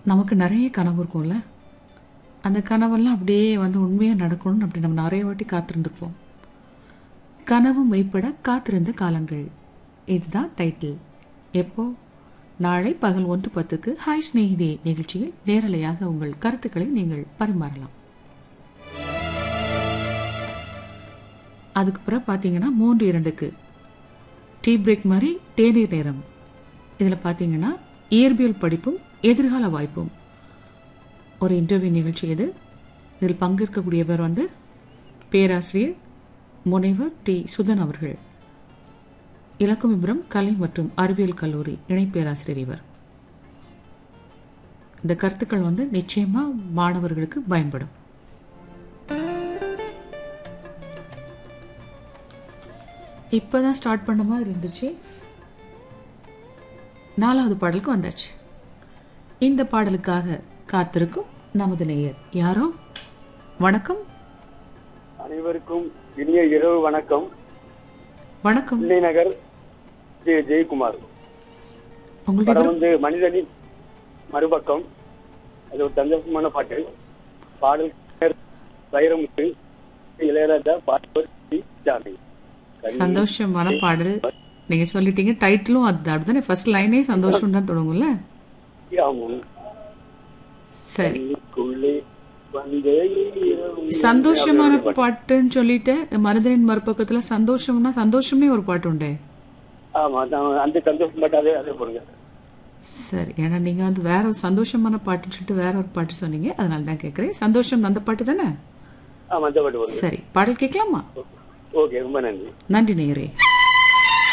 நமக்கு நிறைய கனவு இருக்கும்ல அந்த கனவெல்லாம் அப்படியே வந்து உண்மையாக நடக்கணும்னு அப்படி நம்ம நிறைய வாட்டி காத்திருந்துருப்போம் கனவு மெய்ப்பட காத்திருந்த காலங்கள் இதுதான் டைட்டில் எப்போ நாளை பகல் ஒன்று பத்துக்கு ஹாய் ஸ்நேகிதே நிகழ்ச்சியில் நேரலையாக உங்கள் கருத்துக்களை நீங்கள் பரிமாறலாம் அதுக்கப்புறம் பார்த்தீங்கன்னா மூன்று இரண்டுக்கு டீ பிரேக் மாதிரி தேநீர் நேரம் இதில் பார்த்தீங்கன்னா இயற்பியல் படிப்பும் எதிர்கால வாய்ப்பும் ஒரு இன்டர்வியூ நிகழ்ச்சி இது இதில் பங்கேற்கக்கூடியவர் வந்து பேராசிரியர் முனைவர் டி சுதன் அவர்கள் இலக்குமிபுரம் கலை மற்றும் அறிவியல் கல்லூரி இணை பேராசிரியர் இவர் இந்த கருத்துக்கள் வந்து நிச்சயமா மாணவர்களுக்கு பயன்படும் இப்பதான் ஸ்டார்ட் பண்ண மாதிரி இருந்துச்சு நாலாவது பாடலுக்கு வந்தாச்சு இந்த பாடலுக்காக காத்திருக்கும் நமது நேயர் யாரோ வணக்கம் அனைவருக்கும் இனிய இரவு வணக்கம் வணக்கம் பிள்ளை நகர் ஜெய ஜெயக்குமார் உங்களுடைய படம் வந்து மனிதனின் மறுபக்கம் அது ஒரு சந்தோஷமான பாட்டு பாடல் வைரமுத்து இளையராஜா பாட்டு ஜானகி சந்தோஷமான பாடல் நீங்க சொல்லிட்டீங்க டைட்டிலும் அது அப்படிதானே ஃபர்ஸ்ட் லைனே சந்தோஷம் தான் தொடங்கும்ல ஆமாம் சரி கண்ணுக்குள்ளே வந்த இரவு சந்தோஷமான பாட்டுன்னு சொல்லிட்டு மனிதனின் மறுபக்கத்துல சந்தோஷம்னா சந்தோஷமே ஒரு பாட்டு உண்டே ஆமா அதான் அந்த சந்தோஷம் பாட்டு அதே அதே போடுங்க சரி ஏன்னா நீங்க வந்து வேற ஒரு சந்தோஷமான பாட்டுன்னு சொல்லிட்டு வேற ஒரு பாட்டு சொன்னீங்க அதனால தான் கேட்குறேன் சந்தோஷம் அந்த பாட்டு தானே ஆமா அந்த பாட்டு போடுங்க சரி பாடல் கேட்கலாமா ஓகே ரொம்ப நன்றி நன்றி நேயரே